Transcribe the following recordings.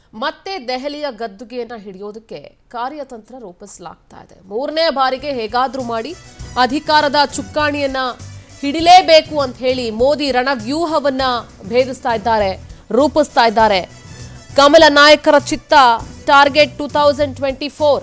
ಮತ್ತೆ ದೆಹಲಿಯ ಗದ್ದುಗೆಯನ್ನ ಹಿಡಿಯೋದಕ್ಕೆ ಕಾರ್ಯತಂತ್ರ ರೂಪಿಸಲಾಗ್ತಾ ಇದೆ ಮೂರನೇ ಬಾರಿಗೆ ಹೇಗಾದ್ರೂ ಮಾಡಿ ಅಧಿಕಾರದ ಚುಕ್ಕಾಣಿಯನ್ನ ಹಿಡಿಲೇಬೇಕು ಅಂತ ಹೇಳಿ ಮೋದಿ ರಣವ್ಯೂಹವನ್ನ ಭೇದಿಸ್ತಾ ಇದ್ದಾರೆ ರೂಪಿಸ್ತಾ ಇದ್ದಾರೆ ಕಮಲ ನಾಯಕರ ಚಿತ್ತ target two thousand twenty four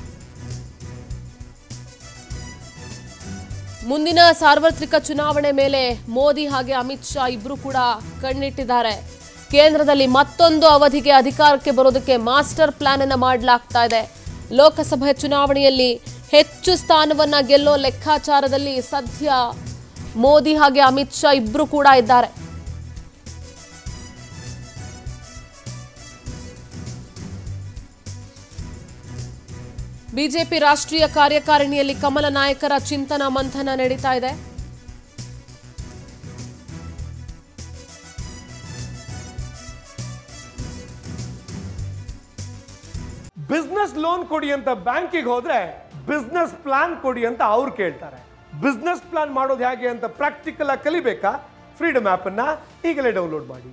ಮುಂದಿನ ಸಾರ್ವತ್ರಿಕ ಚುನಾವಣೆ ಮೇಲೆ ಮೋದಿ ಹಾಗೆ ಅಮಿತ್ ಶಾ ಇಬ್ರು ಕೂಡ ಕಣ್ಣಿಟ್ಟಿದ್ದಾರೆ ಕೇಂದ್ರದಲ್ಲಿ ಮತ್ತೊಂದು ಅವಧಿಗೆ ಅಧಿಕಾರಕ್ಕೆ ಬರೋದಕ್ಕೆ ಮಾಸ್ಟರ್ ಪ್ಲಾನ್ ಅನ್ನ ಮಾಡಲಾಗ್ತಾ ಇದೆ ಲೋಕಸಭೆ ಚುನಾವಣೆಯಲ್ಲಿ ಹೆಚ್ಚು ಸ್ಥಾನವನ್ನ ಗೆಲ್ಲೋ ಲೆಕ್ಕಾಚಾರದಲ್ಲಿ ಸದ್ಯ ಮೋದಿ ಹಾಗೆ ಅಮಿತ್ ಶಾ ಇಬ್ರು ಕೂಡ ಇದ್ದಾರೆ ಬಿಜೆಪಿ ರಾಷ್ಟ್ರೀಯ ಕಾರ್ಯಕಾರಿಣಿಯಲ್ಲಿ ಕಮಲ ನಾಯಕರ ಚಿಂತನ ಮಂಥನ ನಡೀತಾ ಇದೆ ಬಿಸ್ನೆಸ್ ಲೋನ್ ಕೊಡಿ ಅಂತ ಬ್ಯಾಂಕಿಗೆ ಹೋದ್ರೆ ಬಿಸ್ನೆಸ್ ಪ್ಲಾನ್ ಕೊಡಿ ಅಂತ ಅವ್ರು ಕೇಳ್ತಾರೆ ಬಿಸ್ನೆಸ್ ಪ್ಲಾನ್ ಮಾಡೋದು ಹೇಗೆ ಅಂತ ಪ್ರಾಕ್ಟಿಕಲ್ ಆಗಿ ಕಲಿಬೇಕಾ ಫ್ರೀಡಮ್ ಆಪ್ ಅನ್ನ ಈಗಲೇ ಡೌನ್ಲೋಡ್ ಮಾಡಿ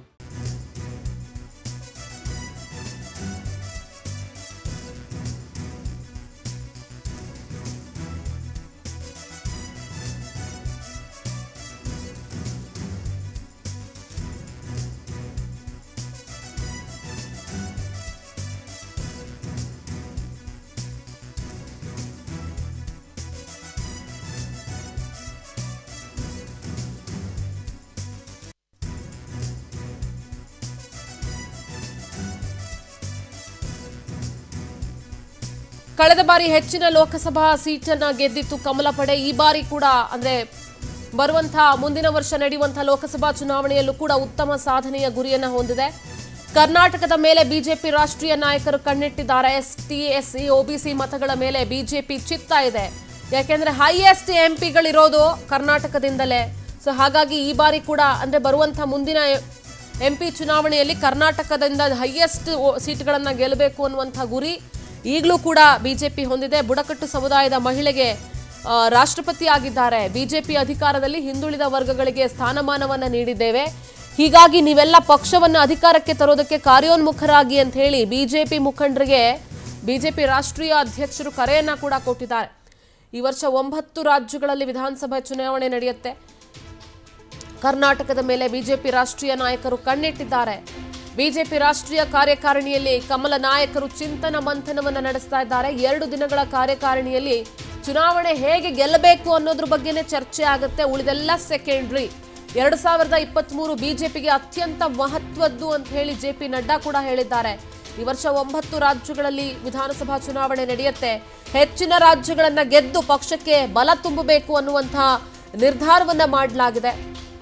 ಕಳೆದ ಬಾರಿ ಹೆಚ್ಚಿನ ಲೋಕಸಭಾ ಸೀಟನ್ನ ಗೆದ್ದಿತ್ತು ಕಮಲ ಪಡೆ ಈ ಬಾರಿ ಕೂಡ ಅಂದ್ರೆ ಬರುವಂತಹ ಮುಂದಿನ ವರ್ಷ ನಡೆಯುವಂತಹ ಲೋಕಸಭಾ ಚುನಾವಣೆಯಲ್ಲೂ ಕೂಡ ಉತ್ತಮ ಸಾಧನೆಯ ಗುರಿಯನ್ನ ಹೊಂದಿದೆ ಕರ್ನಾಟಕದ ಮೇಲೆ ಬಿಜೆಪಿ ರಾಷ್ಟ್ರೀಯ ನಾಯಕರು ಕಣ್ಣಿಟ್ಟಿದ್ದಾರೆ S T S C OBC ಮತಗಳ ಮೇಲೆ ಬಿಜೆಪಿ ಚಿತ್ತ ಇದೆ ಯಾಕೆಂದ್ರೆ ಹೈಯೆಸ್ಟ್ ಎಂಪಿಗಳಿರೋದು ಕರ್ನಾಟಕದಿಂದಲೇ ಸೊ ಹಾಗಾಗಿ ಈ ಬಾರಿ ಕೂಡ ಅಂದ್ರೆ ಬರುವಂತಹ ಮುಂದಿನ ಎಂಪಿ ಚುನಾವಣೆಯಲ್ಲಿ ಕರ್ನಾಟಕದಿಂದ ಹೈಯೆಸ್ಟ್ ಸೀಟ್ಗಳನ್ನ ಗೆಲ್ಲಬೇಕು ಅನ್ನುವಂಥ ಗುರಿ ಈಗಲೂ ಕೂಡ ಬಿಜೆಪಿ ಹೊಂದಿದೆ ಬುಡಕಟ್ಟು ಸಮುದಾಯದ ಮಹಿಳೆಗೆ ಆ, ರಾಷ್ಟ್ರಪತಿ ಆಗಿದ್ದಾರೆ ಬಿಜೆಪಿ ಅಧಿಕಾರದಲ್ಲಿ ಹಿಂದುಳಿದ ವರ್ಗಗಳಿಗೆ ಸ್ಥಾನಮಾನವನ್ನ ನೀಡಿದ್ದೇವೆ ಹೀಗಾಗಿ ನೀವೆಲ್ಲ ಪಕ್ಷವನ್ನ ಅಧಿಕಾರಕ್ಕೆ ತರೋದಕ್ಕೆ ಕಾರ್ಯೋನ್ಮುಖರಾಗಿ ಅಂತ ಹೇಳಿ ಬಿಜೆಪಿ ಮುಖಂಡರಿಗೆ ಬಿಜೆಪಿ ರಾಷ್ಟ್ರೀಯ ಅಧ್ಯಕ್ಷರು ಕರೆಯನ್ನ ಕೂಡ ಕೊಟ್ಟಿದ್ದಾರೆ ಈ ವರ್ಷ ಒಂಬತ್ತು ರಾಜ್ಯಗಳಲ್ಲಿ ವಿಧಾನಸಭಾ ಚುನಾವಣೆ ನಡೆಯುತ್ತೆ ಕರ್ನಾಟಕದ ಮೇಲೆ ಬಿಜೆಪಿ ರಾಷ್ಟ್ರೀಯ ನಾಯಕರು ಕಣ್ಣಿಟ್ಟಿದ್ದಾರೆ ಬಿಜೆಪಿ ರಾಷ್ಟ್ರೀಯ ಕಾರ್ಯಕಾರಿಣಿಯಲ್ಲಿ ಕಮಲ ನಾಯಕರು ಚಿಂತನ ಮಂಥನವನ್ನು ನಡೆಸ್ತಾ ಇದ್ದಾರೆ ಎರಡು ದಿನಗಳ ಕಾರ್ಯಕಾರಿಣಿಯಲ್ಲಿ ಚುನಾವಣೆ ಹೇಗೆ ಗೆಲ್ಲಬೇಕು ಅನ್ನೋದ್ರ ಬಗ್ಗೆನೇ ಚರ್ಚೆ ಆಗುತ್ತೆ ಉಳಿದೆಲ್ಲ ಸೆಕೆಂಡ್ರಿ ಎರಡು ಸಾವಿರದ ಇಪ್ಪತ್ತ್ ಬಿಜೆಪಿಗೆ ಅತ್ಯಂತ ಮಹತ್ವದ್ದು ಅಂತ ಹೇಳಿ ಜೆ ಪಿ ನಡ್ಡಾ ಕೂಡ ಹೇಳಿದ್ದಾರೆ ಈ ವರ್ಷ ಒಂಬತ್ತು ರಾಜ್ಯಗಳಲ್ಲಿ ವಿಧಾನಸಭಾ ಚುನಾವಣೆ ನಡೆಯುತ್ತೆ ಹೆಚ್ಚಿನ ರಾಜ್ಯಗಳನ್ನ ಗೆದ್ದು ಪಕ್ಷಕ್ಕೆ ಬಲ ತುಂಬಬೇಕು ಅನ್ನುವಂತಹ ನಿರ್ಧಾರವನ್ನ ಮಾಡಲಾಗಿದೆ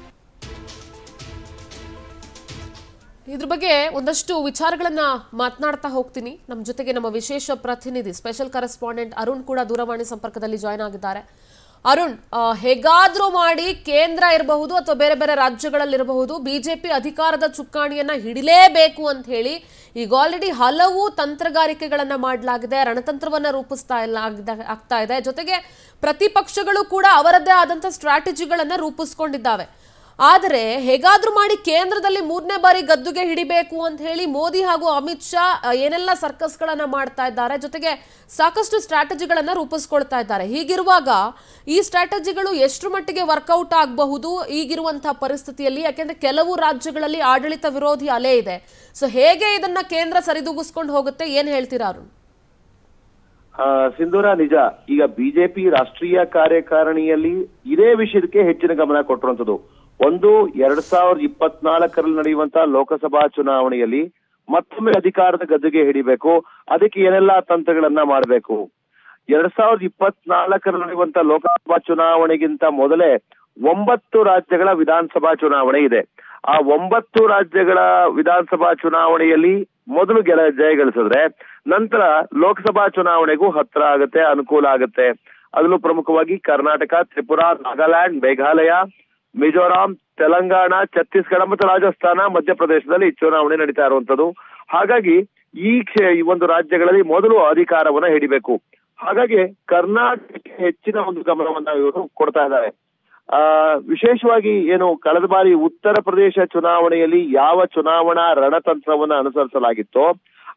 ಇದ್ರ ಬಗ್ಗೆ ಒಂದಷ್ಟು ವಿಚಾರಗಳನ್ನ ಮಾತನಾಡ್ತಾ ಹೋಗ್ತೀನಿ ನಮ್ಮ ಜೊತೆಗೆ ನಮ್ಮ ವಿಶೇಷ ಪ್ರತಿನಿಧಿ ಸ್ಪೆಷಲ್ ಕರೆಸ್ಪಾಂಡೆಂಟ್ ಅರುಣ್ ಕೂಡ ದೂರವಾಣಿ ಸಂಪರ್ಕದಲ್ಲಿ ಜಾಯ್ನ್ ಆಗಿದ್ದಾರೆ ಅರುಣ್ ಆ, ಹೇಗಾದ್ರೂ ಮಾಡಿ ಕೇಂದ್ರ ಇರಬಹುದು ಅಥವಾ ಬೇರೆ ಬೇರೆ ರಾಜ್ಯಗಳಲ್ಲಿರಬಹುದು ಬಿಜೆಪಿ ಅಧಿಕಾರದ ಚುಕ್ಕಾಣಿಯನ್ನ ಹಿಡಿಲೇಬೇಕು ಅಂತ ಹೇಳಿ ಈಗ ಆಲ್ರೆಡಿ ಹಲವು ತಂತ್ರಗಾರಿಕೆಗಳನ್ನ ಮಾಡಲಾಗಿದೆ ರಣತಂತ್ರವನ್ನ ರೂಪಿಸ್ತಾ ಇಲ್ಲ ಆಗ್ದ- ಆಗ್ತಾ ಇದೆ ಜೊತೆಗೆ ಪ್ರತಿಪಕ್ಷಗಳು ಕೂಡ ಅವರದ್ದೇ ಆದಂತ ಸ್ಟ್ರಾಟಜಿಗಳನ್ನ ರೂಪಿಸ್ಕೊಂಡಿದ್ದಾವೆ ಆದರೆ ಹೇಗಾದ್ರೂ ಮಾಡಿ ಕೇಂದ್ರದಲ್ಲಿ ಮೂರನೇ ಬಾರಿ ಗದ್ದುಗೆ ಹಿಡಿಬೇಕು ಅಂತ ಹೇಳಿ ಮೋದಿ ಹಾಗೂ ಅಮಿತ್ ಶಾ ಅ, ಏನೆಲ್ಲ ಸರ್ಕಸ್ಗಳನ್ನ ಮಾಡ್ತಾ ಇದ್ದಾರೆ ಜೊತೆಗೆ ಸಾಕಷ್ಟು ಸ್ಟ್ರಾಟಜಿಗಳನ್ನ ರೂಪಿಸ್ಕೊಳ್ತಾ ಇದ್ದಾರೆ ಹೀಗಿರುವಾಗ ಈ ಸ್ಟ್ರಾಟಜಿಗಳು ಎಷ್ಟು ಮಟ್ಟಿಗೆ ವರ್ಕೌಟ್ ಆಗಬಹುದು ಈಗಿರುವಂತಹ ಪರಿಸ್ಥಿತಿಯಲ್ಲಿ ಯಾಕೆಂದ್ರೆ ಕೆಲವು ರಾಜ್ಯಗಳಲ್ಲಿ ಆಡಳಿತ ವಿರೋಧಿ ಅಲೆ ಇದೆ ಸೊ ಹೇಗೆ ಇದನ್ನ ಕೇಂದ್ರ ಸರಿದೂಗಿಸ್ಕೊಂಡು ಹೋಗುತ್ತೆ ಏನ್ ಹೇಳ್ತೀರಾ ಅರುಣ್ ಆ, ಸಿಂಧೂರ ನಿಜ ಈಗ ಬಿಜೆಪಿ ರಾಷ್ಟ್ರೀಯ ಕಾರ್ಯಕಾರಿಣಿಯಲ್ಲಿ ಇದೇ ವಿಷಯಕ್ಕೆ ಹೆಚ್ಚಿನ ಗಮನ ಕೊಟ್ಟಿರುವಂತದ್ದು ಒಂದು ಎರಡ್ ಸಾವಿರದ ಇಪ್ಪತ್ನಾಲ್ಕರಲ್ಲಿ ನಡೆಯುವಂತಹ ಲೋಕಸಭಾ ಚುನಾವಣೆಯಲ್ಲಿ ಮತ್ತೊಮ್ಮೆ ಅಧಿಕಾರದ ಗದ್ದುಗೆ ಹಿಡಿಬೇಕು ಅದಕ್ಕೆ ಏನೆಲ್ಲಾ ತಂತ್ರಗಳನ್ನ ಮಾಡಬೇಕು ಎರಡ್ ಸಾವಿರದ ಇಪ್ಪತ್ನಾಲ್ಕರಲ್ಲಿ ನಡೆಯುವಂತ ಲೋಕಸಭಾ ಚುನಾವಣೆಗಿಂತ ಮೊದಲೇ ಒಂಬತ್ತು ರಾಜ್ಯಗಳ ವಿಧಾನಸಭಾ ಚುನಾವಣೆ ಇದೆ ಆ ಒಂಬತ್ತು ರಾಜ್ಯಗಳ ವಿಧಾನಸಭಾ ಚುನಾವಣೆಯಲ್ಲಿ ಮೊದಲು ಗೆಲ ಜಯ ಗಳಿಸಿದ್ರೆ ನಂತರ ಲೋಕಸಭಾ ಚುನಾವಣೆಗೂ ಹತ್ರ ಆಗುತ್ತೆ ಅನುಕೂಲ ಆಗುತ್ತೆ ಅದರಲ್ಲೂ ಪ್ರಮುಖವಾಗಿ ಕರ್ನಾಟಕ ತ್ರಿಪುರಾ ನಾಗಾಲ್ಯಾಂಡ್ ಮೇಘಾಲಯ ಮಿಜೋರಾಂ ತೆಲಂಗಾಣ ಛತ್ತೀಸ್ಗಢ ಮತ್ತು ರಾಜಸ್ಥಾನ ಮಧ್ಯಪ್ರದೇಶದಲ್ಲಿ ಚುನಾವಣೆ ನಡೀತಾ ಇರುವಂತದ್ದು ಹಾಗಾಗಿ ಈ ಕ್ಷೇ- ಈ ಒಂದು ರಾಜ್ಯಗಳಲ್ಲಿ ಮೊದಲು ಅಧಿಕಾರವನ್ನ ಹಿಡಿಬೇಕು ಹಾಗಾಗಿ ಕರ್ನಾಟಕಕ್ಕೆ ಹೆಚ್ಚಿನ ಒಂದು ಗಮನವನ್ನ ಇವರು ಕೊಡ್ತಾ ಇದ್ದಾರೆ ಆ ವಿಶೇಷವಾಗಿ ಏನು ಕಳೆದ ಬಾರಿ ಉತ್ತರ ಪ್ರದೇಶ ಚುನಾವಣೆಯಲ್ಲಿ ಯಾವ ಚುನಾವಣಾ ರಣತಂತ್ರವನ್ನ ಅನುಸರಿಸಲಾಗಿತ್ತೋ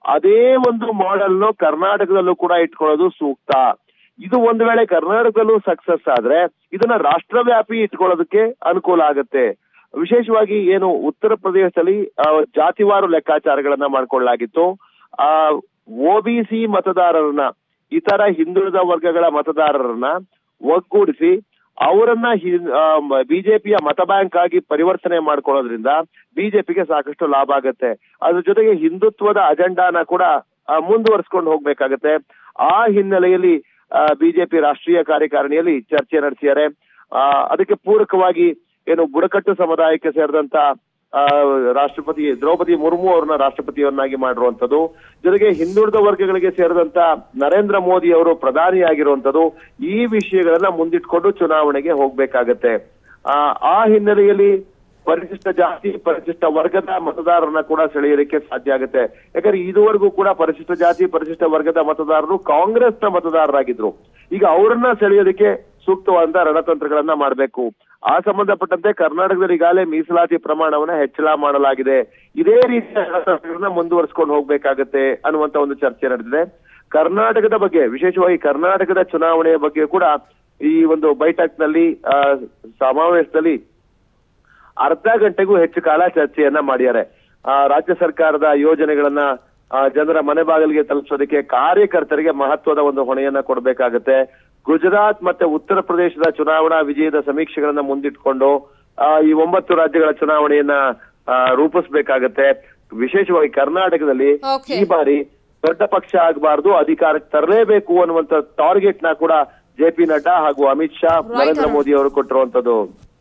ಅದೇ ಒಂದು ಮಾಡೆಲ್ ಕರ್ನಾಟಕದಲ್ಲೂ ಕೂಡ ಇಟ್ಕೊಳ್ಳೋದು ಸೂಕ್ತ ಇದು ಒಂದು ವೇಳೆ ಕರ್ನಾಟಕದಲ್ಲೂ ಸಕ್ಸಸ್ ಆದ್ರೆ ಇದನ್ನ ರಾಷ್ಟ್ರವ್ಯಾಪಿ ಇಟ್ಕೊಳ್ಳೋದಕ್ಕೆ ಅನುಕೂಲ ಆಗುತ್ತೆ ವಿಶೇಷವಾಗಿ ಏನು ಉತ್ತರ ಪ್ರದೇಶದಲ್ಲಿ ಆ, ಜಾತಿವಾರು ಲೆಕ್ಕಾಚಾರಗಳನ್ನ ಮಾಡ್ಕೊಳ್ಳಲಾಗಿತ್ತು ಆ ಒಬಿಸಿ ಮತದಾರರನ್ನ ಇತರ ಹಿಂದುಳಿದ ವರ್ಗಗಳ ಮತದಾರರನ್ನ ಒಗ್ಗೂಡಿಸಿ ಅವರನ್ನ ಬಿಜೆಪಿಯ ಮತ ಬ್ಯಾಂಕ್ ಆಗಿ ಪರಿವರ್ತನೆ ಮಾಡ್ಕೊಳ್ಳೋದ್ರಿಂದ ಬಿಜೆಪಿಗೆ ಸಾಕಷ್ಟು ಲಾಭ ಆಗುತ್ತೆ ಅದ್ರ ಜೊತೆಗೆ ಹಿಂದುತ್ವದ ಅಜೆಂಡಾನ ಕೂಡ ಆ, ಮುಂದುವರಿಸ್ಕೊಂಡು ಹೋಗ್ಬೇಕಾಗತ್ತೆ ಆ ಹಿನ್ನೆಲೆಯಲ್ಲಿ ಬಿಜೆಪಿ ರಾಷ್ಟ್ರೀಯ ಕಾರ್ಯಕಾರಿಣಿಯಲ್ಲಿ ಚರ್ಚೆ ನಡೆಸಿದ್ದಾರೆ ಆ, ಅದಕ್ಕೆ ಪೂರಕವಾಗಿ ಏನು ಬುಡಕಟ್ಟು ಸಮುದಾಯಕ್ಕೆ ಸೇರಿದಂತ ಆ, ರಾಷ್ಟ್ರಪತಿ ದ್ರೌಪದಿ ಮುರ್ಮು ಅವ್ರನ್ನ ರಾಷ್ಟ್ರಪತಿಯನ್ನಾಗಿ ಮಾಡಿರುವಂತದ್ದು ಜೊತೆಗೆ ಹಿಂದುಳಿದ ವರ್ಗಗಳಿಗೆ ಸೇರಿದಂತ ನರೇಂದ್ರ ಮೋದಿ ಅವರು ಪ್ರಧಾನಿಯಾಗಿರುವಂತದ್ದು ಈ ವಿಷಯಗಳನ್ನ ಮುಂದಿಟ್ಕೊಂಡು ಚುನಾವಣೆಗೆ ಹೋಗ್ಬೇಕಾಗತ್ತೆ ಆ ಆ ಹಿನ್ನೆಲೆಯಲ್ಲಿ ಪರಿಶಿಷ್ಟ ಜಾತಿ ಪರಿಶಿಷ್ಟ ವರ್ಗದ ಮತದಾರರನ್ನ ಕೂಡ ಸೆಳೆಯೋದಕ್ಕೆ ಸಾಧ್ಯ ಆಗುತ್ತೆ ಯಾಕಂದ್ರೆ ಇದುವರೆಗೂ ಕೂಡ ಪರಿಶಿಷ್ಟ ಜಾತಿ ಪರಿಶಿಷ್ಟ ವರ್ಗದ ಮತದಾರರು ಕಾಂಗ್ರೆಸ್ನ ಮತದಾರರಾಗಿದ್ರು ಈಗ ಅವರನ್ನ ಸೆಳೆಯೋದಕ್ಕೆ ಸೂಕ್ತವಾದ ರಣತಂತ್ರಗಳನ್ನ ಮಾಡಬೇಕು ಆ ಸಂಬಂಧಪಟ್ಟಂತೆ ಕರ್ನಾಟಕದಲ್ಲಿ ಈಗಾಗಲೇ ಮೀಸಲಾತಿ ಪ್ರಮಾಣವನ್ನ ಹೆಚ್ಚಳ ಮಾಡಲಾಗಿದೆ ಇದೇ ರೀತಿಯ ರಣತಂತ್ರಗಳನ್ನ ಮುಂದುವರಿಸಿಕೊಂಡು ಹೋಗ್ಬೇಕಾಗತ್ತೆ ಅನ್ನುವಂತ ಒಂದು ಚರ್ಚೆ ನಡೆದಿದೆ ಕರ್ನಾಟಕದ ಬಗ್ಗೆ ವಿಶೇಷವಾಗಿ ಕರ್ನಾಟಕದ ಚುನಾವಣೆಯ ಬಗ್ಗೆ ಕೂಡ ಈ ಒಂದು ಬೈಠಕ್ನಲ್ಲಿ ಆ, ಸಮಾವೇಶದಲ್ಲಿ ಅರ್ಧ ಗಂಟೆಗೂ ಹೆಚ್ಚು ಕಾಲ ಚರ್ಚೆಯನ್ನ ಮಾಡಿದ್ದಾರೆ ಆ, ರಾಜ್ಯ ಸರ್ಕಾರದ ಯೋಜನೆಗಳನ್ನ ಆ, ಜನರ ಮನೆ ಬಾಗಿಲಿಗೆ ತಲುಪಿಸೋದಕ್ಕೆ ಕಾರ್ಯಕರ್ತರಿಗೆ ಮಹತ್ವದ ಒಂದು ಹೊಣೆಯನ್ನ ಕೊಡಬೇಕಾಗತ್ತೆ ಗುಜರಾತ್ ಮತ್ತೆ ಉತ್ತರ ಪ್ರದೇಶದ ಚುನಾವಣಾ ವಿಜಯದ ಸಮೀಕ್ಷೆಗಳನ್ನ ಮುಂದಿಟ್ಕೊಂಡು ಆ, ಈ ಒಂಬತ್ತು ರಾಜ್ಯಗಳ ಚುನಾವಣೆಯನ್ನ ಆ, ರೂಪಿಸ್ಬೇಕಾಗತ್ತೆ ವಿಶೇಷವಾಗಿ ಕರ್ನಾಟಕದಲ್ಲಿ Okay. ಈ ಬಾರಿ ದೊಡ್ಡ ಪಕ್ಷ ಆಗಬಾರ್ದು ಅಧಿಕಾರಕ್ಕೆ ತರಲೇಬೇಕು ಅನ್ನುವಂತ ಟಾರ್ಗೆಟ್ ನ ಕೂಡ ಜೆ ಪಿ ನಡ್ಡಾ ಹಾಗೂ ಅಮಿತ್ ಶಾ Right, ನರೇಂದ್ರ ಅರುಣ್. ಮೋದಿ ಅವರು ಕೊಟ್ಟಿರುವಂತದ್ದು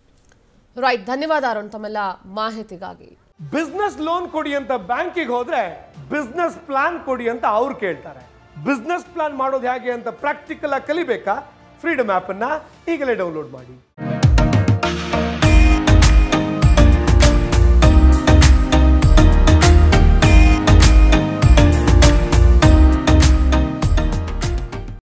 ರೈಟ್ ಧನ್ಯವಾದ ಅರುಣ್ ತಮ್ಮೆಲ್ಲ ಮಾಹಿತಿಗಾಗಿ ಬಿಸ್ನೆಸ್ ಲೋನ್ ಕೊಡಿ ಅಂತ ಬ್ಯಾಂಕಿಗೆ ಹೋದ್ರೆ ಬಿಸ್ನೆಸ್ ಪ್ಲಾನ್ ಕೊಡಿ ಅಂತ ಅವ್ರು ಕೇಳ್ತಾರೆ ಬಿಸ್ನೆಸ್ ಪ್ಲಾನ್ ಮಾಡೋದು ಹೇಗೆ ಅಂತ ಪ್ರಾಕ್ಟಿಕಲ್ ಆಗಿ ಕಲಿಬೇಕಾ ಫ್ರೀಡಮ್ ಆಪ್ ಅನ್ನ ಈಗಲೇ ಡೌನ್ಲೋಡ್ ಮಾಡಿ